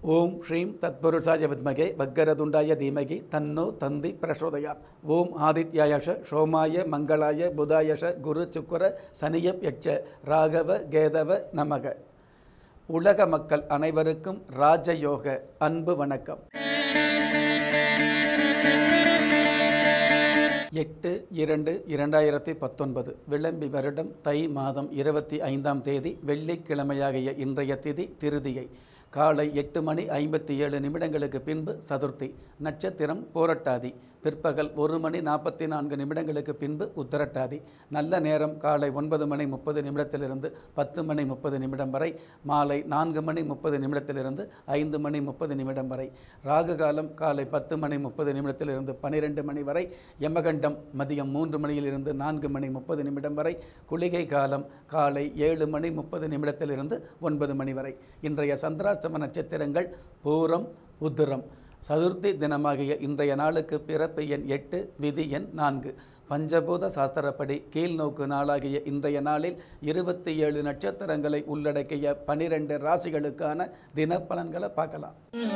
ஓம் ஸ்ரீம் தத்புருஷாய வித்மகே வக்கரதுண்டாய தீமகி தன்னோ தந்தி பிரசோதயா ஓம் ஆதித்யாயஷ சோமாய மங்களாய புதாயஷ குரு சுக்கர சனியப் யட்ச ராகவ கேதவ நமக உலக மக்கள் அனைவருக்கும் ராஜயோக அன்பு வணக்கம் எட்டு இரண்டு இரண்டாயிரத்தி பத்தொன்பது விளம்பி வருடம் தை மாதம் இருபத்தி ஐந்தாம் தேதி வெள்ளிக்கிழமையாகிய இன்றைய திதி திருதியை காலை எட்டு மணி ஐம்பத்தி ஏழு நிமிடங்களுக்கு பின்பு சதுர்த்தி நட்சத்திரம் போரட்டாதி பிற்பகல் ஒரு மணி நாற்பத்தி நான்கு நிமிடங்களுக்கு பின்பு உத்தரட்டாதி நல்ல நேரம் காலை ஒன்பது மணி முப்பது நிமிடத்திலிருந்து பத்து மணி முப்பது நிமிடம் வரை மாலை நான்கு மணி முப்பது நிமிடத்திலிருந்து ஐந்து மணி முப்பது நிமிடம் வரை ராகு காலம் காலை பத்து மணி முப்பது நிமிடத்திலிருந்து பன்னிரெண்டு மணி வரை யமகண்டம் மதியம் மூன்று மணியிலிருந்து நான்கு மணி முப்பது நிமிடம் வரை குளிகை காலம் காலை ஏழு மணி முப்பது நிமிடத்திலிருந்து ஒன்பது மணி வரை இன்றைய சந்திராஷ்டம நட்சத்திரங்கள் பூரம் உத்திரம் சதுர்த்தி தினமாகிய இன்றைய நாளுக்கு பிறப்பு எண் எட்டு விதி எண் நான்கு பஞ்சபூத சாஸ்திரப்படி கீழ்நோக்கு நாளாகிய இன்றைய நாளில் இருபத்தி ஏழு நட்சத்திரங்களை உள்ளடக்கிய பனிரெண்டு ராசிகளுக்கான தினப்பலன்களை பார்க்கலாம்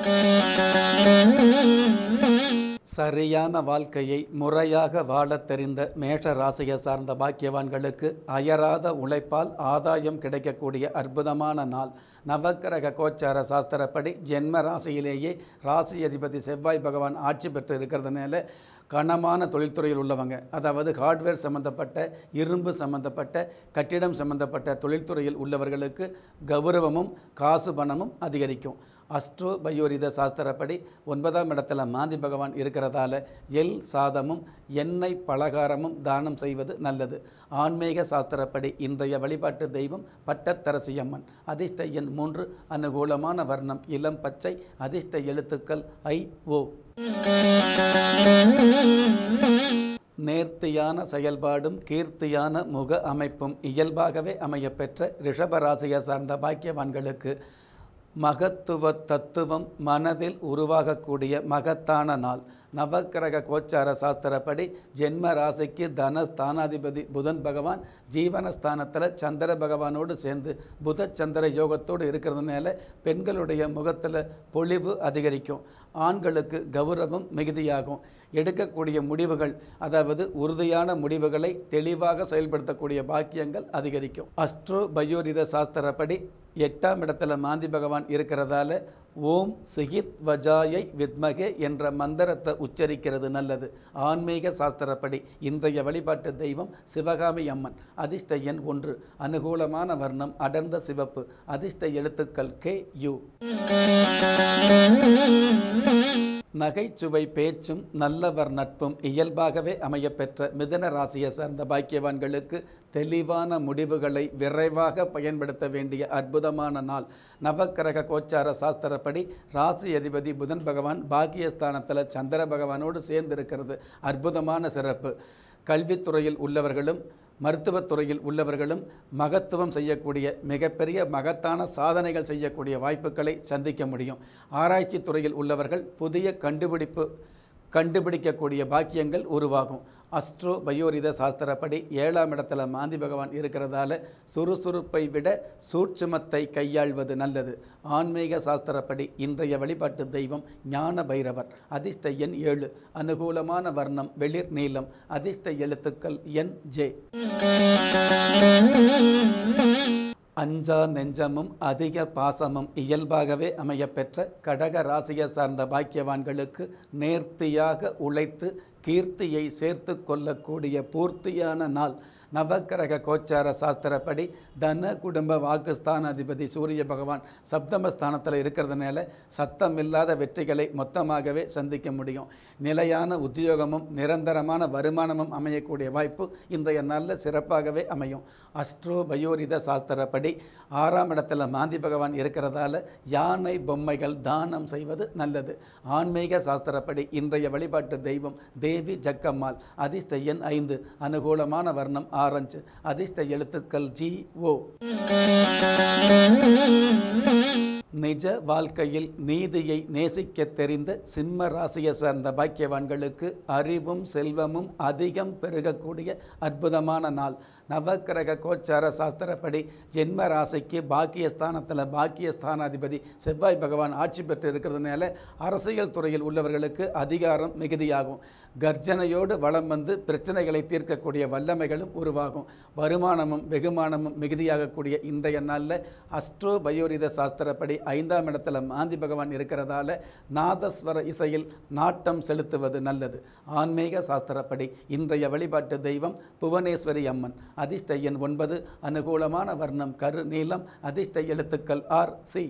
சரியான வாழ்க்கையை முறையாக வாழத் தெரிந்த மேஷ ராசியை சார்ந்த பாக்கியவான்களுக்கு அயராத உழைப்பால் ஆதாயம் கிடைக்கக்கூடிய அற்புதமான நாள் நவக்கிரக கோச்சார சாஸ்திரப்படி ஜென்ம ராசியிலேயே ராசி அதிபதி செவ்வாய் பகவான் ஆட்சி பெற்று இருக்கிறதுனால கனமான தொழில்துறையில் உள்ளவங்க அதாவது ஹார்ட்வேர் சம்மந்தப்பட்ட இரும்பு சம்மந்தப்பட்ட கட்டிடம் சம்மந்தப்பட்ட தொழில்துறையில் உள்ளவர்களுக்கு கௌரவமும் காசு பணமும் அதிகரிக்கும் அஸ்ட்ரோ பயோரித சாஸ்திரப்படி ஒன்பதாம் இடத்துல மாந்தி பகவான் இருக்கிறதால எல் சாதமும் எண்ணெய் பலகாரமும் தானம் செய்வது நல்லது ஆன்மீக சாஸ்திரப்படி இன்றைய வழிபாட்டு தெய்வம் பட்டத்தரசியம்மன் அதிர்ஷ்ட எண் மூன்று அனுகூலமான வர்ணம் இளம் பச்சை அதிர்ஷ்ட எழுத்துக்கள் ஐ ஓ நேர்த்தியான செயல்பாடும் கீர்த்தியான முக அமைப்பும் இயல்பாகவே அமையப்பெற்ற ரிஷபராசியை சார்ந்த பாக்கியவான்களுக்கு மகத்துவ தத்துவம் மனதில் உருவாகக்கூடிய மகத்தான நாள் நவக்கிரக கோச்சார சாஸ்திரப்படி ஜென்ம ராசிக்கு தன ஸ்தானாதிபதி புதன் பகவான் ஜீவனஸ்தானத்தில் சந்திர பகவானோடு சேர்ந்து புத சந்திர யோகத்தோடு இருக்கிறதுனால பெண்களுடைய முகத்தில் பொலிவு அதிகரிக்கும் ஆண்களுக்கு கௌரவம் மிகுதியாகும் எடுக்கக்கூடிய முடிவுகள் அதாவது உறுதியான முடிவுகளை தெளிவாக செயல்படுத்தக்கூடிய பாக்கியங்கள் அதிகரிக்கும் அஸ்ட்ரோ பயோரித சாஸ்திரப்படி எட்டாம் இடத்துல மாந்தி பகவான் இருக்கிறதால ஓம் சிகித் வஜாயை வித்மகே என்ற மந்திரத்தை உச்சரிக்கிறது நல்லது ஆன்மீக சாஸ்திரப்படி இன்றைய வழிபாட்டு தெய்வம் சிவகாமி அம்மன் அதிர்ஷ்ட எண் ஒன்று அனுகூலமான வர்ணம் அடர்ந்த சிவப்பு அதிர்ஷ்ட எழுத்துக்கள் கே யு நகைச்சுவை பேச்சும் நல்லவர் நட்பும் இயல்பாகவே அமையப்பெற்ற மிதன ராசியை சார்ந்த பாக்கியவான்களுக்கு தெளிவான முடிவுகளை விரைவாக பயன்படுத்த வேண்டிய அற்புதமான நாள் நவக்கிரக கோச்சார சாஸ்திரப்படி ராசி அதிபதி புதன் பகவான் பாக்கியஸ்தானத்தில் சந்திர பகவானோடு சேர்ந்திருக்கிறது அற்புதமான சிறப்பு கல்வித்துறையில் உள்ளவர்களும் மருத்துவத்துறையில் உள்ளவர்களும் மகத்துவம் செய்யக்கூடிய மிகப்பெரிய மகத்தான சாதனைகள் செய்யக்கூடிய வாய்ப்புகளை சந்திக்க முடியும் ஆராய்ச்சி துறையில் உள்ளவர்கள் புதிய கண்டுபிடிப்பு கண்டுபிடிக்கக்கூடிய பாக்கியங்கள் உருவாகும் அஸ்ட்ரோ பயோரித சாஸ்திரப்படி ஏழாம் இடத்துல மாந்தி பகவான் இருக்கிறதால சுறுசுறுப்பை விட சூட்சுமத்தை கையாள்வது நல்லது ஆன்மீக சாஸ்திரப்படி இன்றைய வழிபாட்டு தெய்வம் ஞான பைரவர் அதிர்ஷ்ட எண் ஏழு அனுகூலமான வர்ணம் வெளிர் நீளம் அதிர்ஷ்ட எழுத்துக்கள் என் ஜே அஞ்சா நெஞ்சமும் அதிக பாசமும் இயல்பாகவே அமையப்பெற்ற கடக ராசியை சார்ந்த பாக்கியவான்களுக்கு நேர்த்தியாக உழைத்து கீர்த்தியை சேர்த்து கொள்ளக்கூடிய பூர்த்தியான நாள் நவக்கிரக கோச்சார சாஸ்திரப்படி தன குடும்ப வாக்குஸ்தான அதிபதி சூரிய பகவான் சப்தமஸ்தானத்தில் இருக்கிறதுனால சத்தம் இல்லாத வெற்றிகளை மொத்தமாகவே சந்திக்க முடியும் நிலையான உத்தியோகமும் நிரந்தரமான வருமானமும் அமையக்கூடிய வாய்ப்பு இன்றைய நல்ல சிறப்பாகவே அமையும் அஸ்ட்ரோ பயோரித சாஸ்திரப்படி ஆறாம் இடத்துல மாந்தி பகவான் இருக்கிறதால யானை பொம்மைகள் தானம் செய்வது நல்லது ஆன்மீக சாஸ்திரப்படி இன்றைய வழிபாட்டு தெய்வம் தேவி ஜக்கம்மாள் அதிர்ஷ்ட எண் ஐந்து அனுகூலமான வர்ணம் ஆரஞ்சு அதிர்ஷ்ட எழுத்துக்கள் ஜி ஓ நிஜ வாழ்க்கையில் நீதியை நேசிக்க தெரிந்த சிம்ம ராசியை சார்ந்த பாக்கியவான்களுக்கு அறிவும் செல்வமும் அதிகம் பெருகக்கூடிய அற்புதமான நாள் நவக்கிரக கோச்சார சாஸ்திரப்படி ஜென்ம ராசிக்கு பாக்கியஸ்தானத்தில் பாக்கியஸ்தானாதிபதி செவ்வாய் பகவான் ஆட்சி பெற்று இருக்கிறதுனால அரசியல் துறையில் உள்ளவர்களுக்கு அதிகாரம் மிகுதியாகும் கர்ஜனையோடு வளம் வந்து பிரச்சனைகளை தீர்க்கக்கூடிய வல்லமைகளும் உருவாகும் வருமானமும் வெகுமானமும் மிகுதியாகக்கூடிய இன்றைய நாளில் அஸ்ட்ரோ பயோரித சாஸ்திரப்படி ஐந்தாம் இடத்துல மாந்தி பகவான் இருக்கிறதால நாதஸ்வர இசையில் நாட்டம் செலுத்துவது நல்லது ஆன்மீக சாஸ்திரப்படி இன்றைய வழிபாட்டு தெய்வம் புவனேஸ்வரி அம்மன் அதிர்ஷ்ட எண் ஒன்பது அனுகூலமான வர்ணம் கரு நீளம் அதிர்ஷ்ட எழுத்துக்கள் ஆர் சி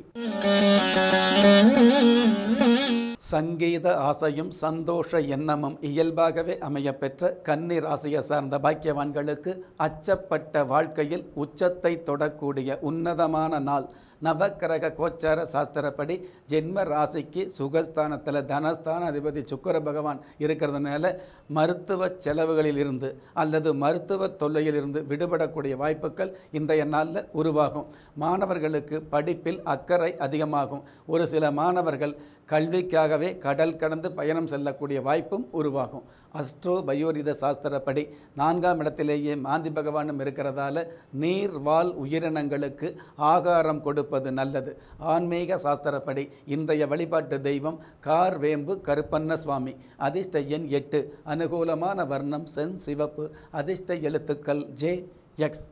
சங்கீத ஆசையும் சந்தோஷ எண்ணமும் இயல்பாகவே அமையப்பெற்ற கன்னி ராசியை சார்ந்த பாக்கியவான்களுக்கு அச்சப்பட்ட வாழ்க்கையில் உச்சத்தை தொடக்கூடிய உன்னதமான நாள் நவக்கிரக கோச்சார சாஸ்திரப்படி ஜென்ம ராசிக்கு சுகஸ்தானத்தில் தனஸ்தான அதிபதி சுக்கர பகவான் இருக்கிறதுனால மருத்துவ செலவுகளில் இருந்து அல்லது மருத்துவ தொல்லையில் இருந்து விடுபடக்கூடிய வாய்ப்புகள் இன்றைய நாளில் உருவாகும் மாணவர்களுக்கு படிப்பில் அக்கறை அதிகமாகும் ஒரு சில மாணவர்கள் கல்விக்காகவே கடல் கடந்து பயணம் செல்லக்கூடிய வாய்ப்பும் உருவாகும் அஸ்ட்ரோ பயோரித சாஸ்திரப்படி நான்காம் இடத்திலேயே மாந்தி பகவானும் இருக்கிறதால நீர் வாழ் உயிரினங்களுக்கு ஆகாரம் கொடுப்பது நல்லது ஆன்மீக சாஸ்திரப்படி இன்றைய வழிபாட்டு தெய்வம் கார் வேம்பு கருப்பண்ண சுவாமி அதிர்ஷ்ட எண் எட்டு அனுகூலமான வர்ணம் சென் சிவப்பு அதிர்ஷ்ட எழுத்துக்கள் ஜே எக்ஸ்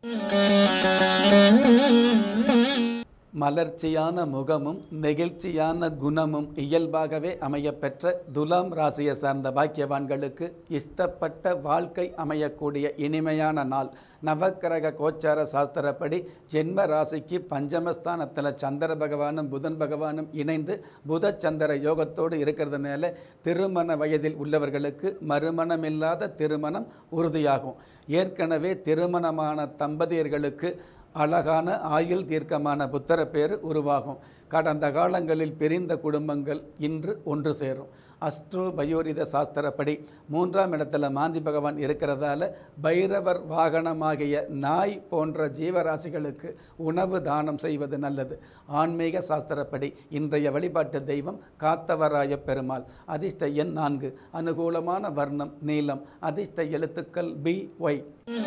மலர்ச்சியான முகமும் நெகிழ்ச்சியான குணமும் இயல்பாகவே அமையப்பெற்ற துலாம் ராசியை சார்ந்த பாக்கியவான்களுக்கு இஷ்டப்பட்ட வாழ்க்கை அமையக்கூடிய இனிமையான நாள் நவக்கிரக கோச்சார சாஸ்திரப்படி ஜென்ம ராசிக்கு பஞ்சமஸ்தானத்தில் சந்திர பகவானும் புதன் பகவானும் இணைந்து புத சந்திர யோகத்தோடு இருக்கிறதுனால திருமண வயதில் உள்ளவர்களுக்கு மறுமணமில்லாத திருமணம் உறுதியாகும் ஏற்கனவே திருமணமான தம்பதியர்களுக்கு அழகான ஆயுள் தீர்க்கமான புத்தர பேர் உருவாகும் கடந்த காலங்களில் பிரிந்த குடும்பங்கள் இன்று ஒன்று சேரும் அஸ்ட்ரோ பயோரித சாஸ்திரப்படி மூன்றாம் இடத்துல மாந்தி பகவான் இருக்கிறதால பைரவர் வாகனமாகிய நாய் போன்ற ஜீவராசிகளுக்கு உணவு தானம் செய்வது நல்லது ஆன்மீக சாஸ்திரப்படி இன்றைய வழிபாட்டு தெய்வம் காத்தவராய பெருமாள் அதிர்ஷ்ட எண் நான்கு அனுகூலமான வர்ணம் நீலம் அதிர்ஷ்ட எழுத்துக்கள் பி ஒய்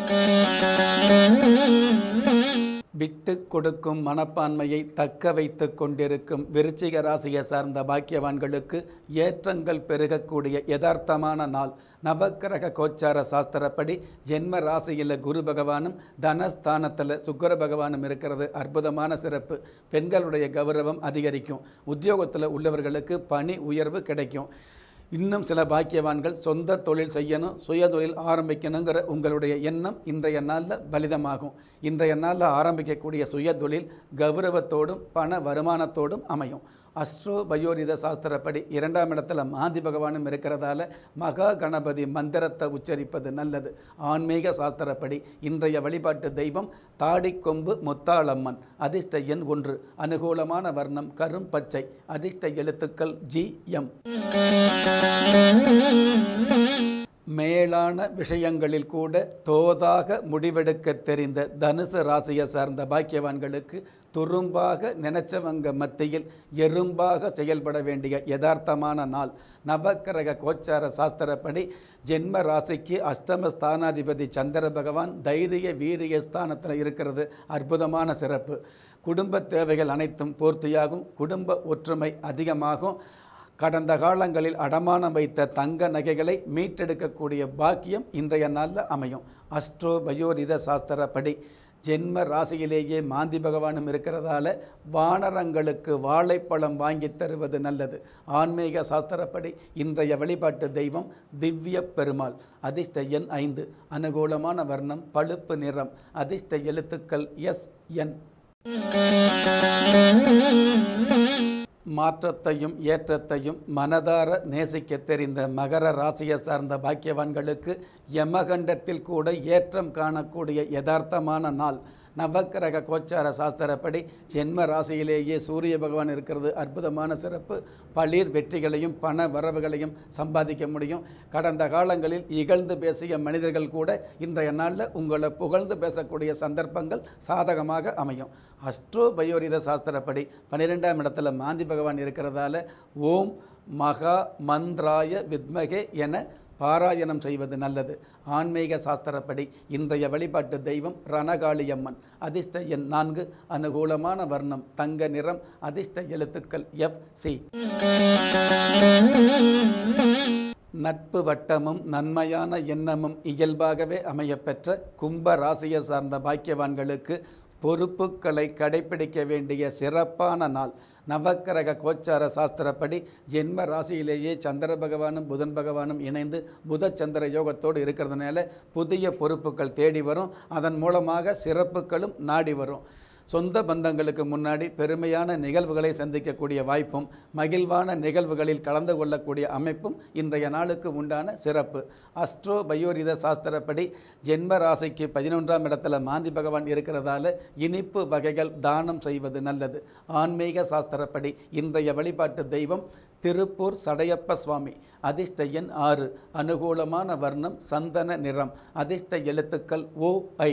விட்டு கொடுக்கும் மனப்பான்மையை தக்க வைத்து கொண்டிருக்கும் விருச்சிக ராசியை சார்ந்த பாக்கியவான்களுக்கு ஏற்றங்கள் பெருகக்கூடிய யதார்த்தமான நாள் நவக்கிரக கோச்சார சாஸ்திரப்படி ஜென்ம ராசியில் குரு பகவானும் தனஸ்தானத்தில் சுக்கர பகவானும் இருக்கிறது அற்புதமான சிறப்பு பெண்களுடைய கௌரவம் அதிகரிக்கும் உத்தியோகத்தில் உள்ளவர்களுக்கு பணி உயர்வு கிடைக்கும் இன்னும் சில பாக்கியவான்கள் சொந்த தொழில் செய்யணும் சுய தொழில் ஆரம்பிக்கணுங்கிற உங்களுடைய எண்ணம் இன்றைய நாளில் பலிதமாகும் இன்றைய நாளில் ஆரம்பிக்கக்கூடிய சுய தொழில் கௌரவத்தோடும் பண வருமானத்தோடும் அமையும் அஸ்ட்ரோ பயோரித சாஸ்திரப்படி இரண்டாம் இடத்துல மாந்தி பகவானும் இருக்கிறதால மகா கணபதி மந்திரத்தை உச்சரிப்பது நல்லது ஆன்மீக சாஸ்திரப்படி இன்றைய வழிபாட்டு தெய்வம் தாடிக்கொம்பு முத்தாளம்மன் அதிர்ஷ்ட எண் ஒன்று அனுகூலமான வர்ணம் கரும் பச்சை அதிர்ஷ்ட எழுத்துக்கள் ஜி எம் மேலான விஷயங்களில் கூட தோதாக முடிவெடுக்க தெரிந்த தனுசு ராசியை சார்ந்த பாக்கியவான்களுக்கு துரும்பாக நினைச்சவங்க மத்தியில் எறும்பாக செயல்பட வேண்டிய யதார்த்தமான நாள் நவக்கிரக கோச்சார சாஸ்திரப்படி ஜென்ம ராசிக்கு அஷ்டம ஸ்தானாதிபதி சந்திர பகவான் தைரிய வீரிய ஸ்தானத்தில் இருக்கிறது அற்புதமான சிறப்பு குடும்ப தேவைகள் அனைத்தும் பூர்த்தியாகும் குடும்ப ஒற்றுமை அதிகமாகும் கடந்த காலங்களில் அடமானம் வைத்த தங்க நகைகளை மீட்டெடுக்கக்கூடிய பாக்கியம் இன்றைய நாளில் அமையும் அஸ்ட்ரோ பயோரித சாஸ்திரப்படி ஜென்ம ராசியிலேயே மாந்தி பகவானும் இருக்கிறதால வானரங்களுக்கு வாழைப்பழம் வாங்கி தருவது நல்லது ஆன்மீக சாஸ்திரப்படி இன்றைய வழிபாட்டு தெய்வம் திவ்ய பெருமாள் அதிர்ஷ்ட எண் ஐந்து அனுகூலமான வர்ணம் பழுப்பு நிறம் அதிர்ஷ்ட எழுத்துக்கள் எஸ் என் மாற்றத்தையும் ஏற்றத்தையும் மனதார நேசிக்க தெரிந்த மகர ராசியை சார்ந்த பாக்கியவான்களுக்கு யமகண்டத்தில் கூட ஏற்றம் காணக்கூடிய யதார்த்தமான நாள் நவக்கிரக கோச்சார சாஸ்திரப்படி ஜென்ம ராசியிலேயே சூரிய பகவான் இருக்கிறது அற்புதமான சிறப்பு பளிர் வெற்றிகளையும் பண வரவுகளையும் சம்பாதிக்க முடியும் கடந்த காலங்களில் இகழ்ந்து பேசிய மனிதர்கள் கூட இன்றைய நாளில் உங்களை புகழ்ந்து பேசக்கூடிய சந்தர்ப்பங்கள் சாதகமாக அமையும் அஸ்ட்ரோ பயோரித சாஸ்திரப்படி பன்னிரெண்டாம் இடத்துல மாந்தி பகவான் இருக்கிறதால ஓம் மகா மந்த்ராய வித்மகே என பாராயணம் செய்வது நல்லது ஆன்மீக சாஸ்திரப்படி இன்றைய வழிபாட்டு தெய்வம் ரணகாளியம்மன் அதிர்ஷ்ட எண் நான்கு அனுகூலமான வர்ணம் தங்க நிறம் அதிர்ஷ்ட எழுத்துக்கள் எஃப் சி நட்பு வட்டமும் நன்மையான எண்ணமும் இயல்பாகவே அமையப்பெற்ற கும்ப ராசியை சார்ந்த பாக்கியவான்களுக்கு பொறுப்புகளை கடைபிடிக்க வேண்டிய சிறப்பான நாள் நவக்கிரக கோச்சார சாஸ்திரப்படி ஜென்ம ராசியிலேயே சந்திர பகவானும் புதன் பகவானும் இணைந்து புத சந்திர யோகத்தோடு இருக்கிறதுனால புதிய பொறுப்புகள் தேடி வரும் அதன் மூலமாக சிறப்புகளும் நாடி வரும் சொந்த பந்தங்களுக்கு முன்னாடி பெருமையான நிகழ்வுகளை சந்திக்கக்கூடிய வாய்ப்பும் மகிழ்வான நிகழ்வுகளில் கலந்து கொள்ளக்கூடிய அமைப்பும் இன்றைய நாளுக்கு உண்டான சிறப்பு அஸ்ட்ரோ பயோரித சாஸ்திரப்படி ஜென்ம ராசிக்கு பதினொன்றாம் இடத்துல மாந்தி பகவான் இருக்கிறதால இனிப்பு வகைகள் தானம் செய்வது நல்லது ஆன்மீக சாஸ்திரப்படி இன்றைய வழிபாட்டு தெய்வம் திருப்பூர் சடையப்ப சுவாமி அதிர்ஷ்ட எண் ஆறு அனுகூலமான வர்ணம் சந்தன நிறம் அதிர்ஷ்ட எழுத்துக்கள் ஓ ஐ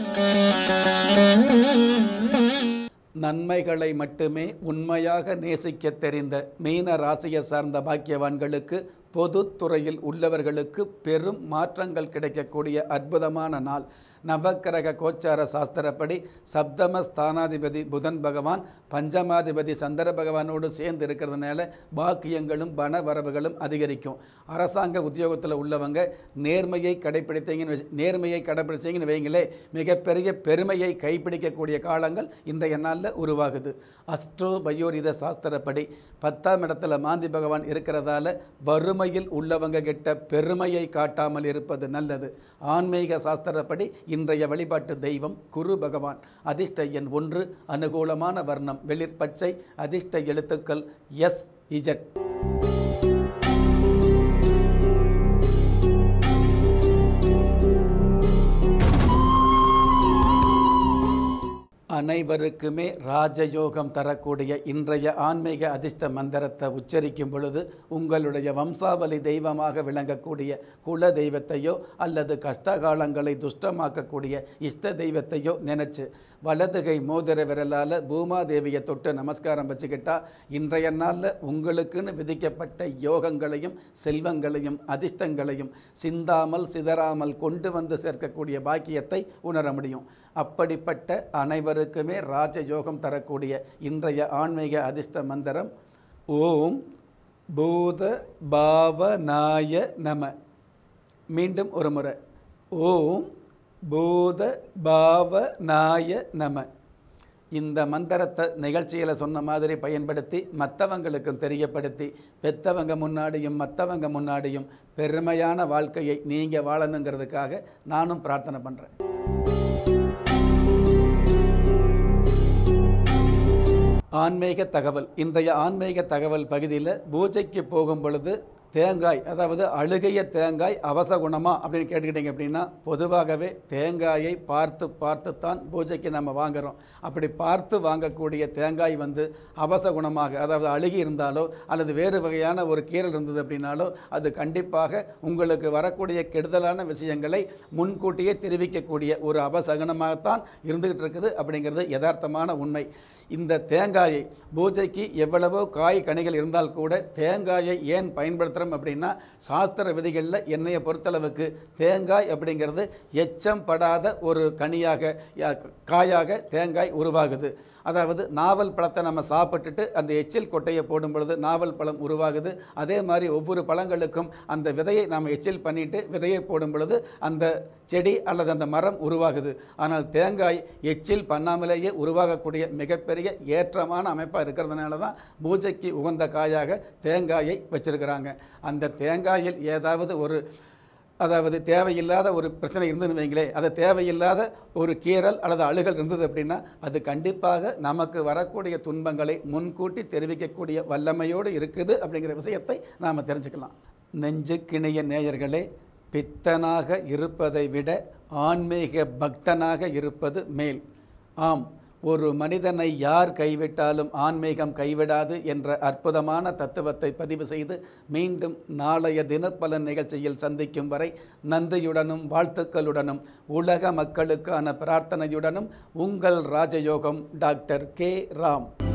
நன்மைகளை மட்டுமே உண்மையாக நேசிக்க தெரிந்த மீன ராசியை சார்ந்த பாக்கியவான்களுக்கு பொதுத்துறையில் உள்ளவர்களுக்கு பெரும் மாற்றங்கள் கிடைக்கக்கூடிய அற்புதமான நாள் நவக்கிரக கோச்சார சாஸ்திரப்படி சப்தம ஸ்தானாதிபதி புதன் பகவான் பஞ்சமாதிபதி சந்திர பகவானோடு சேர்ந்து இருக்கிறதுனால பாக்கியங்களும் பண வரவுகளும் அதிகரிக்கும் அரசாங்க உத்தியோகத்தில் உள்ளவங்க நேர்மையை கடைப்பிடித்தீங்கன்னு வச்சு- நேர்மையை கடைப்பிடிச்சீங்கன்னு வைங்களே மிகப்பெரிய பெருமையை கைப்பிடிக்கக்கூடிய காலங்கள் இன்றைய நாளில் உருவாகுது அஸ்ட்ரோ பயோரித சாஸ்திரப்படி பத்தாம் இடத்துல மாந்தி பகவான் இருக்கிறதால வறுமையில் உள்ளவங்க கிட்ட பெருமையை காட்டாமல் இருப்பது நல்லது ஆன்மீக சாஸ்திரப்படி இன்றைய வழிபாட்டு தெய்வம் குரு பகவான் அதிர்ஷ்ட எண் ஒன்று அனுகூலமான வர்ணம் வெளிர் பச்சை அதிர்ஷ்ட எழுத்துக்கள் எஸ் இஜட் அனைவருக்குமே ராஜயோகம் தரக்கூடிய இன்றைய ஆன்மீக அதிர்ஷ்ட மந்திரத்தை உச்சரிக்கும் பொழுது உங்களுடைய வம்சாவளி தெய்வமாக விளங்கக்கூடிய குல தெய்வத்தையோ அல்லது கஷ்டகாலங்களை துஷ்டமாக்கக்கூடிய இஷ்ட தெய்வத்தையோ நினைச்சு வலதுகை மோதிர விரலால் பூமாதேவியை தொட்டு நமஸ்காரம் வச்சுக்கிட்டா இன்றைய நாளில் உங்களுக்குன்னு விதிக்கப்பட்ட யோகங்களையும் செல்வங்களையும் அதிர்ஷ்டங்களையும் சிந்தாமல் சிதறாமல் கொண்டு வந்து சேர்க்கக்கூடிய பாக்கியத்தை உணர முடியும் அப்படிப்பட்ட அனைவருக்குமே ராஜயோகம் தரக்கூடிய இன்றைய ஆன்மீக அதிர்ஷ்ட மந்திரம் ஓம் பூத பாவநாய நம மீண்டும் ஒரு முறை ஓம் பூத பாவநாய நம இந்த மந்திரத்தை நிகழ்ச்சியில் சொன்ன மாதிரி பயன்படுத்தி மற்றவங்களுக்கும் தெரியப்படுத்தி பெத்தவங்க முன்னாடியும் மற்றவங்க முன்னாடியும் பெருமையான வாழ்க்கையை நீங்கள் வாழணுங்கிறதுக்காக நானும் பிரார்த்தனை பண்ணுறேன் ஆன்மீக தகவல் இன்றைய ஆன்மீக தகவல் பகுதியில் பூஜைக்கு போகும் பொழுது தேங்காய் அதாவது அழுகைய தேங்காய் அவசகுணமா அப்படின்னு கேட்டுக்கிட்டீங்க அப்படின்னா பொதுவாகவே தேங்காயை பார்த்து பார்த்துத்தான் பூஜைக்கு நம்ம வாங்குறோம் அப்படி பார்த்து வாங்கக்கூடிய தேங்காய் வந்து அவசகுணமாக அதாவது அழுகி இருந்தாலோ அல்லது வேறு வகையான ஒரு கீரல் இருந்தது அப்படின்னாலோ அது கண்டிப்பாக உங்களுக்கு வரக்கூடிய கெடுதலான விஷயங்களை முன்கூட்டியே தெரிவிக்கக்கூடிய ஒரு அபசகனமாகத்தான் இருந்துகிட்டு இருக்குது அப்படிங்கிறது யதார்த்தமான உண்மை இந்த தேங்காயை பூஜைக்கு எவ்வளவோ காய் கனிகள் இருந்தால் கூட தேங்காயை ஏன் பயன்படுத்துகிறோம் அப்படின்னா சாஸ்திர விதிகளில் என்னைய பொறுத்தளவுக்கு தேங்காய் அப்படிங்கிறது எச்சம் படாத ஒரு கனியாக யா- காயாக தேங்காய் உருவாகுது அதாவது நாவல் பழத்தை நம்ம சாப்பிட்டுட்டு அந்த எச்சில் கொட்டையை போடும் பொழுது நாவல் பழம் உருவாகுது அதே மாதிரி ஒவ்வொரு பழங்களுக்கும் அந்த விதையை நாம் எச்சில் பண்ணிட்டு விதையை போடும் பொழுது அந்த செடி அல்லது அந்த மரம் உருவாகுது ஆனால் தேங்காய் எச்சில் பண்ணாமலேயே உருவாகக்கூடிய மிகப்பெரிய ஏற்றமான அமைப்பாக இருக்கிறதுனால தான் பூஜைக்கு உகந்த காயாக தேங்காயை வச்சிருக்கிறாங்க அந்த தேங்காயில் ஏதாவது ஒரு அதாவது தேவையில்லாத ஒரு பிரச்சனை இருந்துன்னு வைங்களே அது தேவையில்லாத ஒரு கீறல் அல்லது அழுகல் இருந்தது அப்படின்னா அது கண்டிப்பாக நமக்கு வரக்கூடிய துன்பங்களை முன்கூட்டி தெரிவிக்கக்கூடிய வல்லமையோடு இருக்குது அப்படிங்கிற விஷயத்தை நாம் தெரிஞ்சுக்கலாம் நெஞ்சுக்கிணைய நேயர்களே பித்தனாக இருப்பதை விட ஆன்மீக பக்தனாக இருப்பது மேல் ஆம் ஒரு மனிதனை யார் கைவிட்டாலும் ஆன்மீகம் கைவிடாது என்ற அற்புதமான தத்துவத்தை பதிவு செய்து மீண்டும் நாளைய தினப்பலன் நிகழ்ச்சியில் சந்திக்கும் வரை நன்றியுடனும் வாழ்த்துக்களுடனும் உலக மக்களுக்கான பிரார்த்தனையுடனும் உங்கள் ராஜயோகம் டாக்டர் கே ராம்